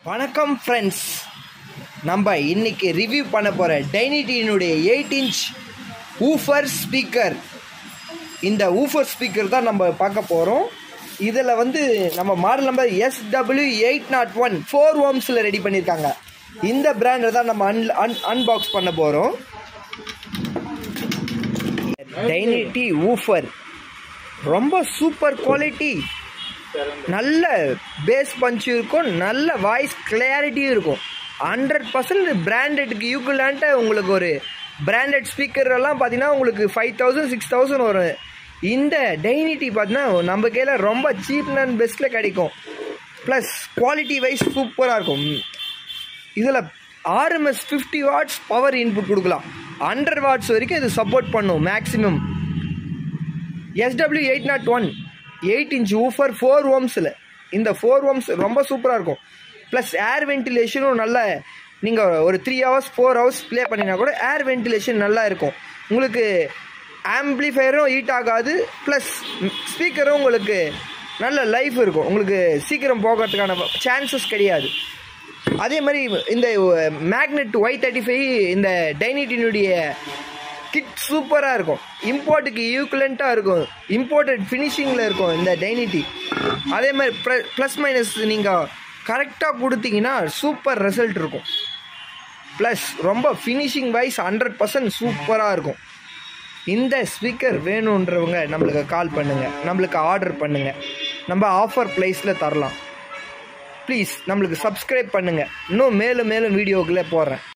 வணக்கம் ஃப்ரெண்ட்ஸ் நம்ம இன்னைக்கு ரிவ்யூ பண்ண போகிற டைனிட்டியினுடைய எயிட் இன்ச் ஊஃபர் ஸ்பீக்கர் இந்த ஊஃபர் ஸ்பீக்கர் தான் நம்ம பார்க்க போகிறோம் இதில் வந்து நம்ம model number SW eight naught one four ஓம்ஸில் ரெடி பண்ணியிருக்காங்க இந்த பிராண்டை தான் நம்ம அன் அன் அன்பாக்ஸ் பண்ண போகிறோம் டைனிட்டி ஊஃபர் ரொம்ப சூப்பர் குவாலிட்டி நல்ல பேஸ் பஞ்ச் இருக்கும் நல்ல வாய்ஸ் கிளாரிட்டியும் இருக்கும் ஹண்ட்ரட் பர்சன்ட் பிராண்டடுக்கு யூக்குலான்ட்ட உங்களுக்கு ஒரு பிராண்டட் ஸ்பீக்கர் எல்லாம் பார்த்தீங்கன்னா உங்களுக்கு ஃபைவ் தௌசண்ட் சிக்ஸ் தௌசண்ட் வரும் இந்த டைனிட்டி பார்த்தீங்கன்னா நம்ம கையில் ரொம்ப சீப் அண்ட் பெஸ்ட்டில் கிடைக்கும் ப்ளஸ் குவாலிட்டி வைஸ் சூப்பராக இருக்கும் இதில் RMS fifty watts power input கொடுக்கலாம் ஹண்ட்ரட் வாட்ஸ் வரைக்கும் இது சப்போர்ட் பண்ணும் maximum SW eight naught one eight inch woofer four ஓம்ஸில் இந்த ஃபோர் ஓம்ஸ் ரொம்ப சூப்பராக இருக்கும் ப்ளஸ் ஏர் வென்டிலேஷனும் நல்ல நீங்கள் ஒரு three hours four hours play பண்ணினா கூட ஏர் வென்டிலேஷன் நல்லா இருக்கும் உங்களுக்கு ஆம்பிளிஃபயரும் ஹீட் ஆகாது ப்ளஸ் ஸ்பீக்கரும் உங்களுக்கு நல்ல லைஃப் இருக்கும் உங்களுக்கு சீக்கிரம் போகிறதுக்கான சான்சஸ் கிடையாது அதே மாதிரி இந்த மேக்னெட் ஒய் தேர்ட்டி ஃபைவ் இந்த டைனிட்டினுடைய கிட் சூப்பராக இருக்கும் இம்போர்ட்டுக்கு ஈக்குவலண்ட்டாக இருக்கும் இம்போர்ட்டட் ஃபினிஷிங்கில் இருக்கும் இந்த டைனிட்டி அதே மாதிரி ப்ளஸ் மைனஸ் நீங்கள் கரெக்டாக கொடுத்தீங்கன்னா சூப்பர் ரிசல்ட் இருக்கும் ப்ளஸ் ரொம்ப ஃபினிஷிங் வைஸ் ஹண்ட்ரட் பர்சன்ட் சூப்பராக இருக்கும் இந்த ஸ்பீக்கர் வேணுன்றவங்க நம்மளுக்கு கால் பண்ணுங்கள் நம்மளுக்கு ஆர்டர் பண்ணுங்கள் நம்ம ஆஃபர் ப்ரைஸில் தரலாம் ப்ளீஸ் நம்மளுக்கு சப்ஸ்கிரைப் பண்ணுங்கள் இன்னும் மேலும் மேலும் வீடியோக்களே போடுறேன்